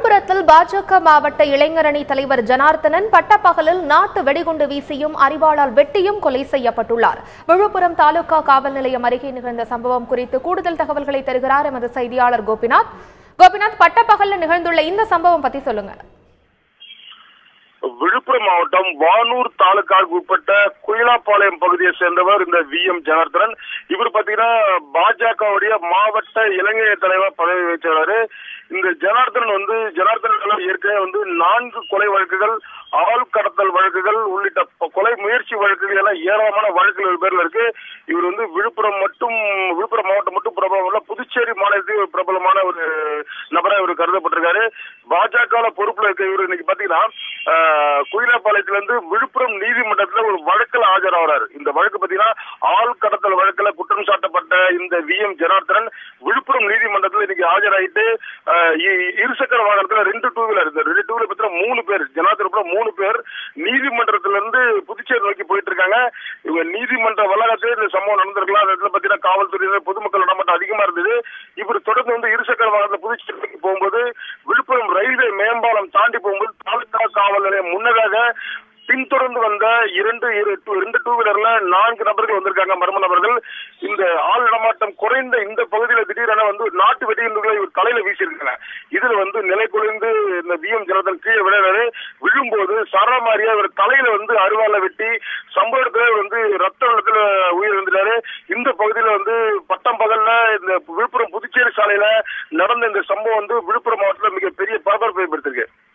விழுப்புரத்தில் பாஜக மாவட்ட இளைஞரணி தலைவர் ஜனார்த்தனன் பட்டப்பகலில் நாட்டு வெடிகுண்டு வீசியும் அறிவாளால் வெட்டியும் கொலை செய்யப்பட்டுள்ளார் விழுப்புரம் தாலுகா காவல் நிலையம் அருகே நிகழ்ந்த சம்பவம் குறித்து கூடுதல் தகவல்களை தருகிறார் எமது செய்தியாளர் கோபிநாத் கோபிநாத் பட்டப்பகல்ல நிகழ்ந்துள்ள இந்த சம்பவம் பத்தி சொல்லுங்க விழுப்புரம் மாவட்டம் வானூர் தாலுகாவுக்கு உட்பட்ட குயிலாப்பாளையம் பகுதியை சேர்ந்தவர் இந்த வி எம் ஜனார்தனன் இவர் பாத்தீங்கன்னா பாஜகவுடைய மாவட்ட இளைஞர் தலைவர் பதவி வச்சவர் இந்த ஜனார்தனன் வந்து ஜனார்தனன் ஏற்கனவே வந்து நான்கு கொலை வழக்குகள் ஆள் கடத்தல் வழக்குகள் உள்ளிட்ட ப- கொலை முயற்சி வழக்குகள் எல்லாம் ஏராளமான வழக்குகள் பேர்ல இருக்கு இவர் வந்து விழுப்புரம் மட்டும் விழுப்புரம் மாவட்டம் மட்டும் பிரபலம் இல்ல புதுச்சேரி மாநிலத்தில் ஒரு பிரபலமான ஒரு நபரா இவர் கருதப்பட்டிருக்காரு பாஜக பொறுப்புல இருக்க இவர் இன்னைக்கு பாத்தீங்கன்னா ஆஹ், குயிலாப்பாளையத்துல இருந்து விழுப்புரம் நீதிமன்றத்துல ஒரு வழக்கில் ஆஜராகிறார் இந்த வழக்கு பாத்தீங்கன்னா ஆள் கடத்தல் வழக்குல குற்றம் சாட்டப்பட்ட இந்த வி எம் ஜனார்தனன் விழுப்புரம் நீதிமன்றத்துல இன்னைக்கு ஆஜராயிட்டு ஆஹ், இ- இருசக்கர வாகனத்துல ரெண்டு டூ வீலர் இந்த ரெண்டு டூ வீலர் பத்தின மூணு பேர் ஜனார்தன் மூணு பேர் நீதிமன்றத்துல இருந்து புதுச்சேரி நோக்கி போயிட்டு இருக்காங்க இவங்க நீதிமன்ற வளாகத்திலே இந்த சம்பவம் நடந்திருக்கலாம் அந்த இடத்துல பாத்தீங்கன்னா காவல்துறையினர் பொதுமக்கள் நடமாட்டம் அதிகமா இருந்தது இவர் தொடர்ந்து வந்து இருசக்கர வாகனத்துல புதுச்சேரி நோக்கி போகும்போது விழுப்புரம் ரயில்வே மேம்பாலம் தாண்டி போகும்போது தாலுகா காவல் நிலையம் முன்னதாக பின்தொடர்ந்து வந்த இரண்டு இரு- டூ- ரெண்டு டூ வீலர்ல நான்கு நபர்கள் வந்திருக்காங்க மர்ம நபர்கள் இந்த ஆள் நடமாட்டம் குறைந்த இந்த பகுதியில திடீரென வந்து நாட்டு வெடிகுண்டுகளை இவர் தலையில வீசியிருக்காங்க இதுல வந்து நிலை குலைந்து இந்த வி எம் ஜனதன் கீழே விழுறாரு விழும்போது சரமாரியா இவர் தலையில வந்து அருவால வெட்டி சம்பவ இடத்துல இவர் வந்து ரத்த வெள்ளத்துல உயிர் வந்துட்டாரு இந்த பகுதியில வந்து பட்டம் பகல்ல இந்த விழுப்புரம் புதுச்சேரி சாலையில நடந்த இந்த சம்பவம் வந்து விழுப்புரம் மாவட்டத்துல மிகப்பெரிய பரபரப்பை ஏற்படுத்திருக்கு